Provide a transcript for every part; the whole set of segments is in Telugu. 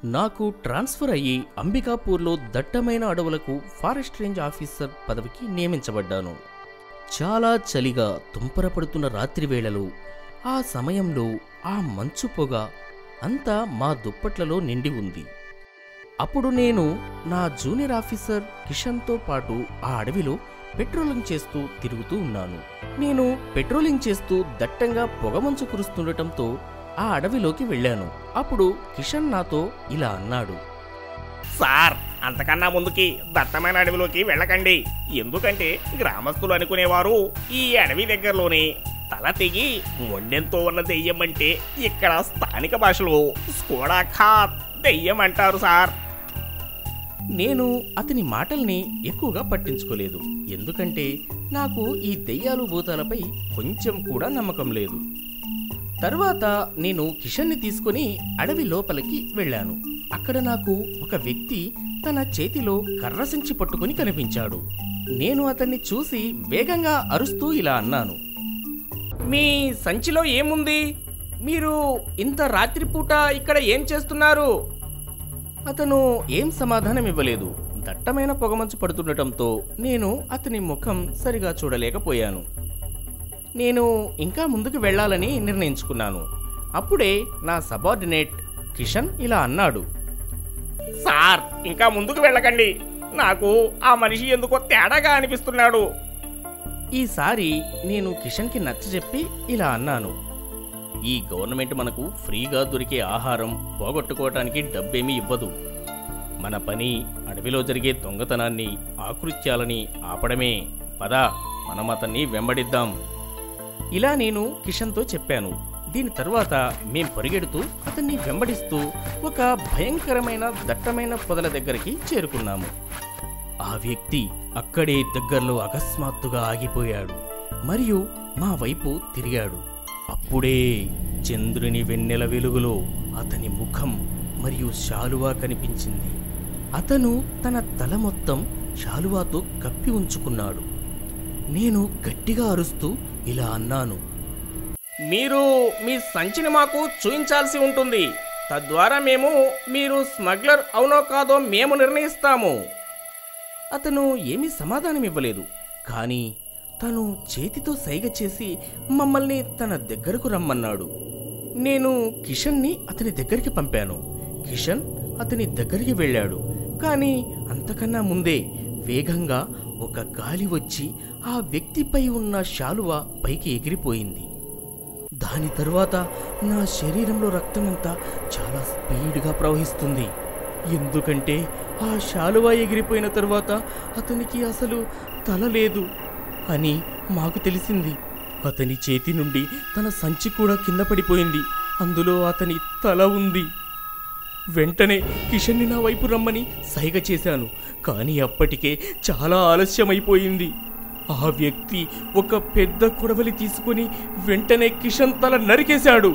నాకు ట్రాన్స్ఫర్ అయ్యి అంబికాపూర్లో దట్టమైన అడవులకు ఫారెస్ట్ రేంజ్ ఆఫీసర్ పదవికి నియమించబడ్డాను చాలా చలిగా తుంపరపడుతున్న రాత్రి వేళలో ఆ సమయంలో ఆ మంచు పొగ అంతా మా దుప్పట్లలో నిండి ఉంది అప్పుడు నేను నా జూనియర్ ఆఫీసర్ కిషన్తో పాటు ఆ అడవిలో పెట్రోలింగ్ చేస్తూ తిరుగుతూ ఉన్నాను నేను పెట్రోలింగ్ చేస్తూ దట్టంగా పొగమంచు కురుస్తుండటంతో ఆ అడవిలోకి వెళ్ళాను అప్పుడు కిషన్ నాతో ఇలా అన్నాడు సార్ అంతకన్నా ముందుకి దట్టమైన అడవిలోకి వెళ్ళకండి ఎందుకంటే గ్రామస్తులు అనుకునేవారు ఈ అడవి దగ్గరలోనే తల తెగి మొండెంతో ఉన్న దెయ్యం అంటే ఇక్కడ స్థానిక భాషలో స్కోడా ఖాత్ దెయ్యం అంటారు సార్ నేను అతని మాటల్ని ఎక్కువగా పట్టించుకోలేదు ఎందుకంటే నాకు ఈ దెయ్యాలు భూతాలపై కొంచెం కూడా నమ్మకం లేదు తర్వాత నేను కిషన్ని తీసుకొని అడవి లోపలికి వెళ్ళాను అక్కడ నాకు ఒక వ్యక్తి తన చేతిలో కర్ర సంచి పట్టుకొని కనిపించాడు నేను అతన్ని చూసి వేగంగా అరుస్తూ ఇలా అన్నాను మీ సంచిలో ఏముంది మీరు ఇంత రాత్రిపూట ఇక్కడ ఏం చేస్తున్నారు అతను ఏం సమాధానం ఇవ్వలేదు దట్టమైన పొగమంచు పడుతుండటంతో నేను అతని ముఖం సరిగా చూడలేకపోయాను నేను ఇంకా ముందుకు వెళ్ళాలని నిర్ణయించుకున్నాను అప్పుడే నా సబార్డినేట్ కిషన్ ఇలా అన్నాడు సార్ ఇంకా ముందుకు వెళ్ళకండి నాకు ఆ మనిషి ఎందుకో తేడాగా అనిపిస్తున్నాడు ఈసారి నేను కిషన్కి నచ్చజెప్పి ఇలా అన్నాను ఈ గవర్నమెంట్ మనకు ఫ్రీగా దొరికే ఆహారం పోగొట్టుకోవటానికి డబ్బేమీ ఇవ్వదు మన పని అడవిలో జరిగే దొంగతనాన్ని ఆకృత్యాలని ఆపడమే పద మనం అతన్ని వెంబడిద్దాం ఇలా నేను కిషన్తో చెప్పాను దీని తర్వాత మేం పరిగెడుతూ అతన్ని వెంబడిస్తూ ఒక భయంకరమైన దట్టమైన పొదల దగ్గరికి చేరుకున్నాము ఆ వ్యక్తి అక్కడే దగ్గరలో అకస్మాత్తుగా ఆగిపోయాడు మరియు మా వైపు తిరిగాడు అప్పుడే చంద్రుని వెన్నెల వెలుగులో అతని ముఖం మరియు శాలువా కనిపించింది అతను తన తల మొత్తం శాలువాతో కప్పి ఉంచుకున్నాడు నేను గట్టిగా అరుస్తూ ఇలా అన్నాను మీరు మీ సంచిని మాకు చూయించాల్సి ఉంటుంది తద్వారా మేము మీరు స్మగ్లర్ అవునో కాదో మేము నిర్ణయిస్తాము అతను ఏమీ సమాధానం ఇవ్వలేదు కానీ తను చేతితో సైగ చేసి మమ్మల్ని తన దగ్గరకు రమ్మన్నాడు నేను కిషన్ని అతని దగ్గరికి పంపాను కిషన్ అతని దగ్గరికి వెళ్ళాడు కానీ అంతకన్నా ముందే వేగంగా ఒక గాలి వచ్చి ఆ వ్యక్తిపై ఉన్న శాలువ పైకి ఎగిరిపోయింది దాని తరువాత నా శరీరంలో రక్తమంతా చాలా స్పీడ్గా ప్రవహిస్తుంది ఎందుకంటే ఆ శాలువా ఎగిరిపోయిన తరువాత అతనికి అసలు తల లేదు అని మాకు తెలిసింది అతని చేతి నుండి తన సంచి కూడా కింద పడిపోయింది అందులో అతని తల ఉంది వెంటనే కిషన్ని నా వైపు రమ్మని సైగ చేశాను కానీ అప్పటికే చాలా ఆలస్యమైపోయింది ఆ వ్యక్తి ఒక పెద్ద కొడవలి తీసుకొని వెంటనే కిషన్ తల నరికేశాడు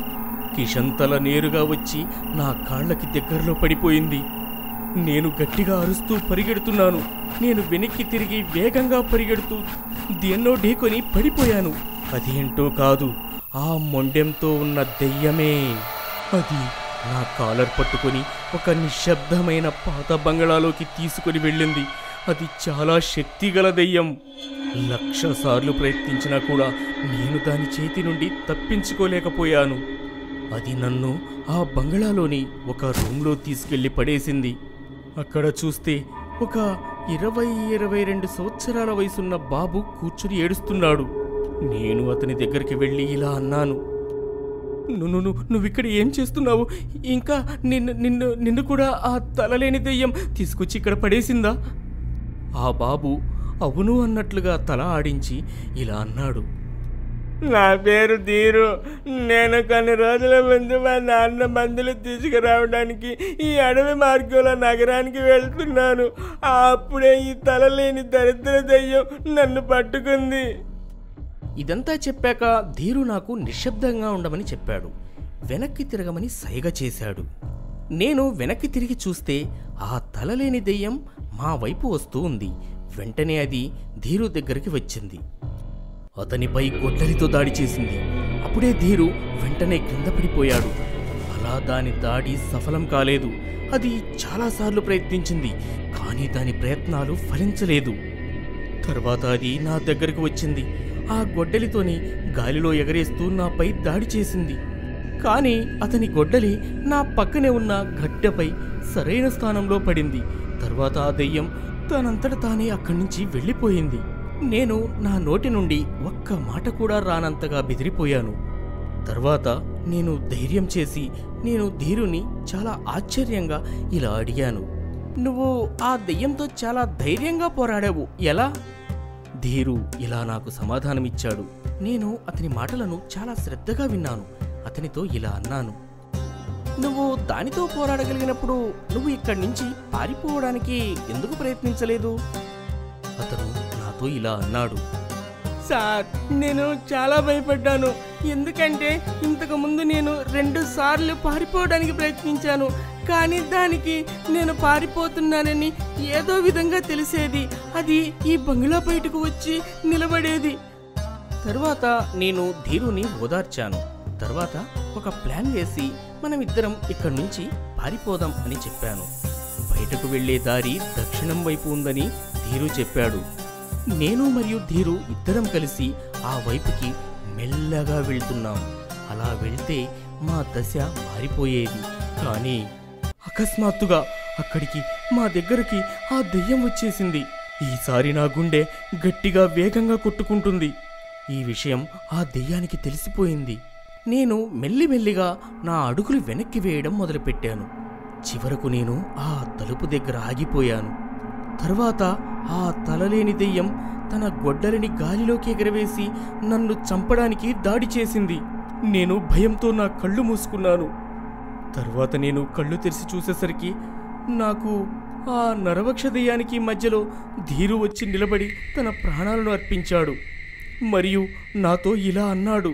కిషన్ తల నేరుగా వచ్చి నా కాళ్ళకి దగ్గరలో పడిపోయింది నేను గట్టిగా అరుస్తూ పరిగెడుతున్నాను నేను వెనక్కి తిరిగి వేగంగా పరిగెడుతూ దేన్నో ఢీకొని పడిపోయాను అదేంటో కాదు ఆ మొండెంతో ఉన్న దెయ్యమే అది నా కాలర్ పట్టుకొని ఒక నిశ్శబ్దమైన పాత బంగళాలోకి తీసుకుని వెళ్ళింది అది చాలా శక్తిగల దెయ్యం లక్ష సార్లు ప్రయత్నించినా కూడా నేను దాని చేతి నుండి తప్పించుకోలేకపోయాను అది నన్ను ఆ బంగళాలోని ఒక రూమ్లో తీసుకెళ్లి పడేసింది అక్కడ చూస్తే ఒక ఇరవై ఇరవై రెండు సంవత్సరాల వయసున్న బాబు కూర్చుని ఏడుస్తున్నాడు నేను అతని దగ్గరికి వెళ్ళి ఇలా అన్నాను నువ్వు నువ్వు నువ్వు ఇక్కడ ఏం చేస్తున్నావు ఇంకా నిన్ను నిన్ను నిన్ను కూడా ఆ తలలేని దెయ్యం తీసుకొచ్చి ఇక్కడ పడేసిందా ఆ బాబు అవును అన్నట్లుగా తల ఆడించి ఇలా అన్నాడు నా పేరు ధీరు నేను కొన్ని రోజుల ముందు మా నాన్న మందులు తీసుకురావడానికి ఈ అడవి మార్గంలో నగరానికి వెళ్తున్నాను అప్పుడే ఈ తలలేని దరిద్ర దయ్యం నన్ను పట్టుకుంది ఇదంతా చెప్పాక ధీరు నాకు నిశ్శబ్దంగా ఉండమని చెప్పాడు వెనక్కి తిరగమని సైగ చేశాడు నేను వెనక్కి తిరిగి చూస్తే ఆ తలలేని దెయ్యం మా వైపు వస్తూ ఉంది వెంటనే అది ధీరు దగ్గరికి వచ్చింది అతనిపై గొడ్డలితో దాడి చేసింది అప్పుడే ధీరు వెంటనే కింద పడిపోయాడు అలా ఇంకా దాని దాడి సఫలం కాలేదు అది చాలాసార్లు ప్రయత్నించింది కానీ దాని ప్రయత్నాలు ఫలించలేదు తర్వాత అది నా దగ్గరకు వచ్చింది ఆ గొడ్డలితోని గాలిలో ఎగరేస్తూ నాపై దాడి చేసింది కానీ అతని గొడ్డలి నా పక్కనే ఉన్న గడ్డపై సరైన స్థానంలో పడింది తర్వాత ఆ దెయ్యం తనంతట తానే అక్కడి నుంచి వెళ్ళిపోయింది నేను నా నోటి నుండి ఒక్క మాట కూడా రానంతగా బెదిరిపోయాను తర్వాత నేను ధైర్యం చేసి నేను ధీరుని చాలా ఆశ్చర్యంగా ఇలా అడిగాను నువ్వు ఆ దెయ్యంతో చాలా ధైర్యంగా పోరాడావు ఎలా ధీరు ఇలా నాకు సమాధానమిచ్చాడు నేను అతని మాటలను చాలా శ్రద్ధగా విన్నాను అతనితో ఇలా అన్నాను నువ్వు దానితో పోరాడగలిగినప్పుడు నువ్వు ఇక్కడి నుంచి పారిపోవడానికి ఎందుకు ప్రయత్నించలేదు అతను నాతో ఇలా అన్నాడు సార్ నేను చాలా భయపడ్డాను ఎందుకంటే ఇంతకు ముందు నేను రెండు సార్లు పారిపోవడానికి ప్రయత్నించాను కానీ దానికి నేను పారిపోతున్నానని ఏదో విధంగా తెలిసేది అది ఈ బంగ్లా బయటకు వచ్చి నిలబడేది తర్వాత నేను ధీరుని ఓదార్చాను తర్వాత ఒక ప్లాన్ వేసి మనమిద్దరం ఇక్కడి నుంచి పారిపోదాం అని చెప్పాను బయటకు వెళ్ళే దారి దక్షిణం వైపు ఉందని ధీరు చెప్పాడు నేను మరియు ధీరు ఇద్దరం కలిసి ఆ వైపుకి మెల్లగా వెళ్తున్నాం అలా వెళ్తే మా దశ మారిపోయేది కానీ అకస్మాత్తుగా అక్కడికి మా దగ్గరికి ఆ దెయ్యం వచ్చేసింది ఈసారి నా గుండె గట్టిగా వేగంగా కొట్టుకుంటుంది ఈ విషయం ఆ దెయ్యానికి తెలిసిపోయింది నేను మెల్లిమెల్లిగా నా అడుగులు వెనక్కి వేయడం మొదలుపెట్టాను చివరకు నేను ఆ తలుపు దగ్గర ఆగిపోయాను తర్వాత ఆ తలలేని దెయ్యం తన గొడ్డలిని గాలిలోకి ఎగరవేసి నన్ను చంపడానికి దాడి చేసింది నేను భయంతో నా కళ్ళు మూసుకున్నాను తర్వాత నేను కళ్ళు తెరిచి చూసేసరికి నాకు ఆ నరవక్ష దెయ్యానికి మధ్యలో ధీరు వచ్చి నిలబడి తన ప్రాణాలను అర్పించాడు మరియు నాతో ఇలా అన్నాడు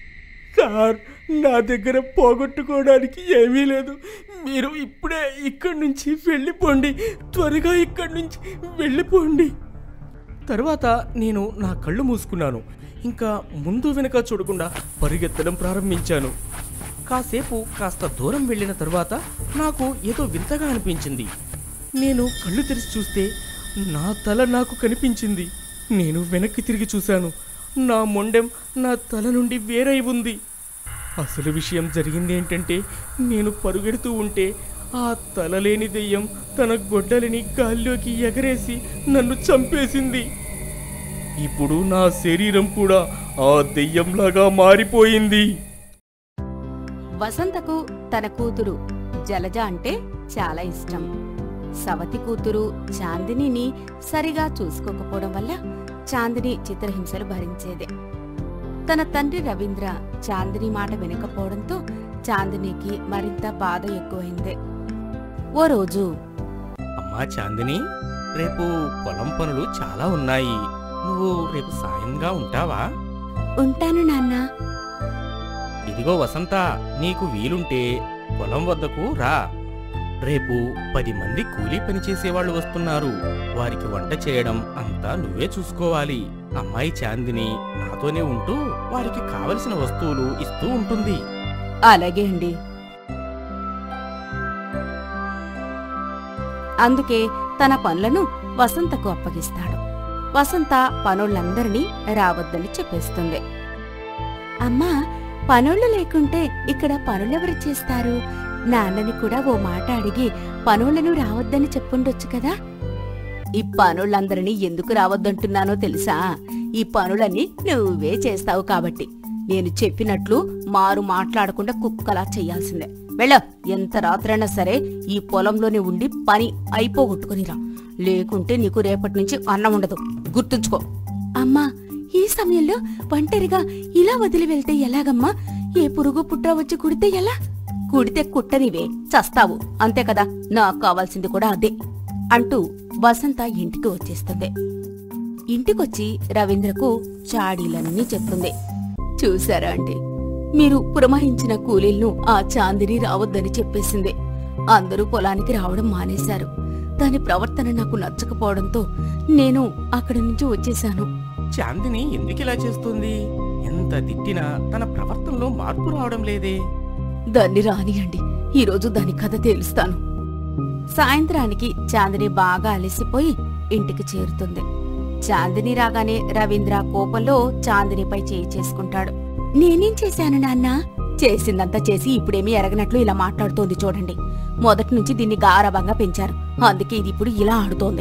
సార్ నా దగ్గర పోగొట్టుకోవడానికి ఏమీ లేదు మీరు ఇప్పుడే ఇక్కడి నుంచి వెళ్ళిపోండి త్వరగా ఇక్కడి నుంచి వెళ్ళిపోండి తర్వాత నేను నా కళ్ళు మూసుకున్నాను ఇంకా ముందు వెనుక చూడకుండా పరిగెత్తడం ప్రారంభించాను కాసేపు కాస్త దూరం వెళ్ళిన తర్వాత నాకు ఏదో వింతగా అనిపించింది నేను కళ్ళు తెరిచి చూస్తే నా తల నాకు కనిపించింది నేను వెనక్కి తిరిగి చూశాను నా మొండెం నా తల నుండి వేరై ఉంది అసలు విషయం జరిగింది ఏంటంటే నేను పరుగెడుతూ ఉంటే ఆ తలలేని దెయ్యం తన గొడ్డలిని గాల్లోకి ఎగరేసి నన్ను చంపేసింది ఇప్పుడు నా శరీరం కూడా ఆ దెయ్యంలాగా మారిపోయింది వసంతకు తన కూతురు జలజ అంటే చాలా ఇష్టం సవతి కూతురు చాందినిని సరిగా చూసుకోకపోవడం వల్ల చాందిని చిత్రహింసలు భరించేదే తన తండ్రి రవీంద్ర చాందిని మాట వినకపోవడంతో చాందినికి మరింత బాధ ఎక్కువైంది ఓ రోజు అమ్మా చాందిని రేపు పొలం పనులు చాలా ఉన్నాయి నువ్వు రేపు సాయంగా ఉంటావా ఉంటాను నాన్నా ఇదిగో వసంత నీకు వీలుంటే పొలం వద్దకు రా రేపు పది మంది కూలీ పని చేసేవాళ్ళు వస్తున్నారు వారికి వంట చేయడం అంతా నువ్వే చూసుకోవాలి అమ్మాయి చాందిని నాతోనే ఉంటూ వారికి కావలసిన వస్తువులు ఇస్తూ ఉంటుంది అలాగే అండి అందుకే తన పనులను వసంతకు అప్పగిస్తాడు వసంత పనులందరినీ రావద్దని చెప్పేస్తుంది అమ్మా పనులు లేకుంటే ఇక్కడ పనులెవరు చేస్తారు నాన్నని కూడా ఓ మాట అడిగి పనులను రావద్దని చెప్పుండొచ్చు కదా ఈ పనులందరినీ ఎందుకు రావద్దంటున్నానో తెలుసా ఈ పనులన్నీ నువ్వే చేస్తావు కాబట్టి నేను చెప్పినట్లు మారు మాట్లాడకుండా కుక్కలా చెయ్యాల్సిందే వెళ్ళ ఎంత రాత్రైనా సరే ఈ పొలంలోనే ఉండి పని అయిపోగొట్టుకునిరా లేకుంటే నీకు రేపటి నుంచి అన్నం ఉండదు గుర్తుంచుకో అమ్మా ఈ సమయంలో ఒంటరిగా ఇలా వదిలి వెళ్తే ఎలాగమ్మా ఏ పురుగు పుట్ర వచ్చి కుడితే ఎలా కుడితే కుట్టనివే చస్తావు అంతే కదా నాకు కావాల్సింది కూడా అదే అంటూ వసంత ఇంటికి వచ్చేస్తుంది ఇంటికొచ్చి రవీంద్రకు చాడీలన్నీ చెప్తుంది చూసారా అండి మీరు పురమాయించిన కూలీలను ఆ చాందిని రావద్దని చెప్పేసింది అందరూ పొలానికి రావడం మానేశారు దాని ప్రవర్తన నాకు నచ్చకపోవడంతో నేను అక్కడి నుంచి వచ్చేశాను చాందిని ఎందుకు ఇలా చేస్తుంది ఎంత తిట్టినా తన ప్రవర్తనలో మార్పు రావడం లేదే దాన్ని రానియండి ఈరోజు దాని కథ తేలుస్తాను సాయంత్రానికి చాందిని బాగా అలసిపోయి ఇంటికి చేరుతుంది చాందిని రాగానే రవీంద్ర కోపంలో చాందినిపై చేయి చేసుకుంటాడు నేనేం చేశాను నాన్నా చేసిందంతా చేసి ఇప్పుడేమీ ఎరగనట్లు ఇలా మాట్లాడుతోంది చూడండి మొదటి నుంచి దీన్ని గారభంగా పెంచారు అందుకే ఇది ఇప్పుడు ఇలా ఆడుతోంది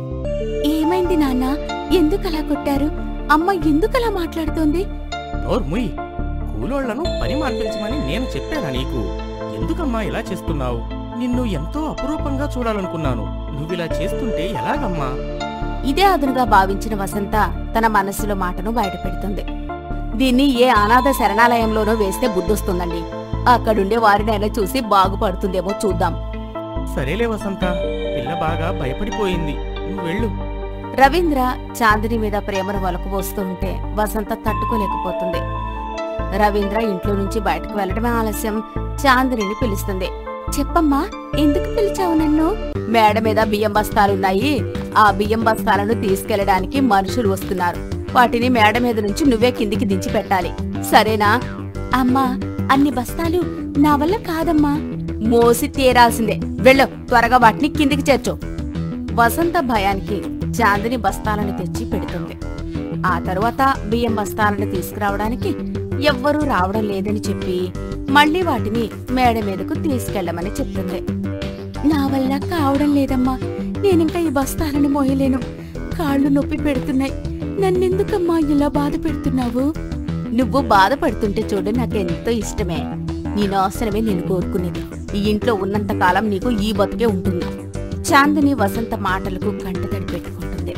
ఏమైంది నాన్న ఎందుకలా కొట్టారు అమ్మ ఎందుకలా మాట్లాడుతోంది నోర్ముయ్ కూలోళ్లను పని మాన్పించమని నేను చెప్పానా నీకు ఎందుకమ్మా ఇలా చేస్తున్నావు నిన్ను ఎంతో అపురూపంగా చూడాలనుకున్నాను నువ్విలా చేస్తుంటే ఎలాగమ్మా ఇదే అదునుగా భావించిన వసంత తన మనస్సులో మాటను బయటపెడుతుంది దీన్ని ఏ అనాథ శరణాలయంలోనో వేస్తే బుద్ధొస్తుందండి అక్కడుండే వారినైనా చూసి బాగుపడుతుందేమో చూద్దాం సరేలే వసంత పిల్ల బాగా భయపడిపోయింది నువ్వు వెళ్ళు రవీంద్ర చాందిని మీద ప్రేమను వలకుపోస్తూ ఉంటే వసంత తట్టుకోలేకపోతుంది రవీంద్ర ఇంట్లో నుంచి బయటకు వెళ్లడమే ఆలస్యం చాందినిని పిలుస్తుంది చెప్పమ్మా ఎందుకు పిలిచావు నన్ను మేడ మీద బియ్యం బస్తాలున్నాయి ఆ బియ్యం బస్తాలను తీసుకెళ్లడానికి మనుషులు వస్తున్నారు వాటిని మేడ మీద నుంచి నువ్వే కిందికి దించి పెట్టాలి సరేనా అమ్మా అన్ని బస్తాలు నా వల్ల కాదమ్మా మోసి తీరాల్సిందే వెళ్ళు త్వరగా వాటిని కిందికి చేర్చు వసంత భయానికి చాందిని బస్తాలను తెచ్చి పెడుతుంది ఆ తరువాత బియ్యం బస్తాలను తీసుకురావడానికి ఎవ్వరూ రావడం లేదని చెప్పి మళ్ళీ వాటిని మేడ మీదకు తీసుకెళ్లమని చెప్తుంది నా వల్ల కావడం లేదమ్మా నేనింకా ఈ బస్తాలను మోయలేను కాళ్ళు నొప్పి పెడుతున్నాయి నన్నెందుకమ్మా ఇలా బాధ పెడుతున్నావు నువ్వు బాధపడుతుంటే చూడు నాకెంతో ఇష్టమే నీ నాశనమే నేను కోరుకునేది ఈ ఇంట్లో ఉన్నంత కాలం నీకు ఈ బతుకే ఉంటుంది చాందిని వసంత మాటలకు కంటతడి పెట్టుకుంటుంది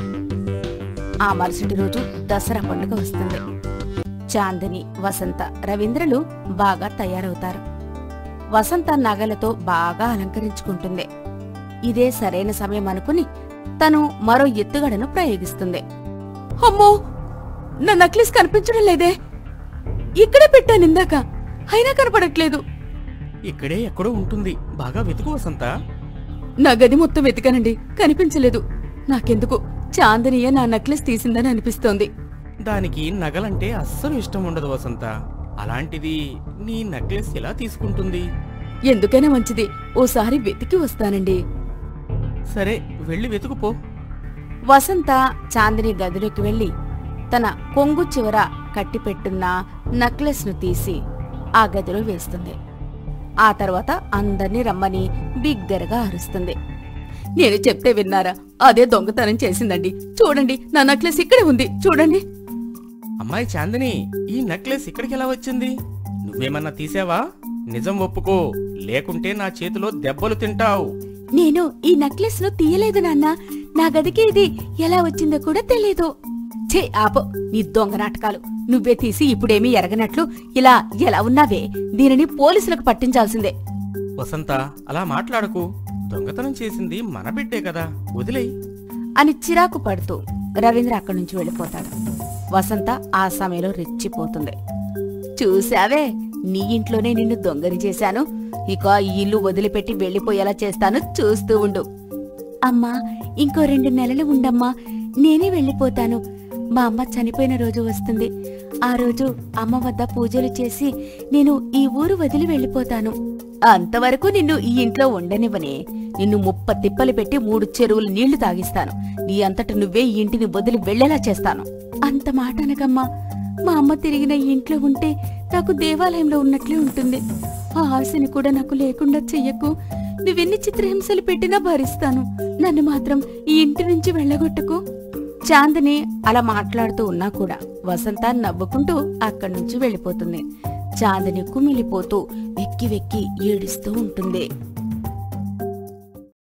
ఆ మరుసటి రోజు దసరా పండుగ వస్తుంది చాందిని వసంత రవీంద్రలు బాగా తయారవుతారు వసంత నగలతో బాగా అలంకరించుకుంటుంది ఇదే సరైన సమయం అనుకుని తను మరో ఎత్తుగడను ప్రయోగిస్తుంది అమ్మో నా నక్లెస్ కనిపించడం లేదే ఇక్కడే పెట్టాను ఇందాక అయినా కనపడట్లేదు ఇక్కడే ఎక్కడో ఉంటుంది బాగా వెతుకు వసంత నా గది మొత్తం వెతికానండి కనిపించలేదు నాకెందుకు చాందనియే నా నెక్లెస్ తీసిందని అనిపిస్తోంది దానికి నగలంటే అస్సలు ఇష్టం ఉండదు వసంత అలాంటిది నీ నెక్లెస్ ఎలా తీసుకుంటుంది ఎందుకైనా మంచిది ఓసారి వెతికి వస్తానండి సరే వెళ్ళి వెతుకుపో వసంత చాందిని గదిలోకి వెళ్లి తన కొంగు చివర కట్టిపెట్టున్న నెక్లెస్ ను తీసి ఆ గదిలో వేస్తుంది ఆ తర్వాత అందర్నీ రమ్మని బిగ్గరగా అరుస్తుంది నేను చెప్తే విన్నారా అదే దొంగతనం చేసిందండి చూడండి నా నెక్లెస్ ఇక్కడే ఉంది చూడండి అమ్మాయి చాందిని ఈ నెక్లెస్ ఇక్కడికి ఎలా వచ్చింది నువ్వేమన్నా తీసావా నిజం ఒప్పుకో లేకుంటే నా చేతిలో దెబ్బలు తింటావు నేను ఈ నెక్లెస్ ను తీయలేదు నాన్న నా గదికి ఇది ఎలా వచ్చిందో కూడా తెలీదు ఛే ఆపో నీ దొంగ నాటకాలు నువ్వే తీసి ఇప్పుడేమీ ఎరగనట్లు ఇలా ఎలా ఉన్నావే దీనిని పోలీసులకు పట్టించాల్సిందే వసంత అలా మాట్లాడకు దొంగతనం చేసింది మన బిడ్డే కదా వదిలేయ్ అని చిరాకు పడుతూ రవీంద్ర అక్కడి నుంచి వెళ్ళిపోతాడు వసంత ఆ సమయంలో రెచ్చిపోతుంది చూశావే నీ ఇంట్లోనే నిన్ను దొంగని చేశాను ఇక ఈ ఇల్లు వదిలిపెట్టి వెళ్ళిపోయేలా చేస్తాను చూస్తూ ఉండు అమ్మా ఇంకో రెండు నెలలు ఉండమ్మా నేనే వెళ్ళిపోతాను మా అమ్మ చనిపోయిన రోజు వస్తుంది ఆ రోజు అమ్మ వద్ద పూజలు చేసి నేను ఈ ఊరు వదిలి వెళ్ళిపోతాను అంతవరకు నిన్ను ఈ ఇంట్లో ఉండనివ్వనే నిన్ను ముప్ప తిప్పలు పెట్టి మూడు చెరువులు నీళ్లు తాగిస్తాను నీ అంతట నువ్వే ఈ ఇంటిని వదిలి వెళ్లేలా చేస్తాను అంత మాట అనకమ్మా మా అమ్మ తిరిగిన ఈ ఇంట్లో ఉంటే నాకు దేవాలయంలో ఉన్నట్లే ఉంటుంది ఆ ఆశని కూడా నాకు లేకుండా చెయ్యకు నువ్వెన్ని చిత్రహింసలు పెట్టినా భరిస్తాను నన్ను మాత్రం ఈ ఇంటి నుంచి వెళ్ళగొట్టకు చాందిని అలా మాట్లాడుతూ ఉన్నా కూడా వసంత నవ్వుకుంటూ అక్కడి నుంచి వెళ్ళిపోతుంది చాందిని కుమిలిపోతూ వెక్కి వెక్కి ఏడుస్తూ ఉంటుంది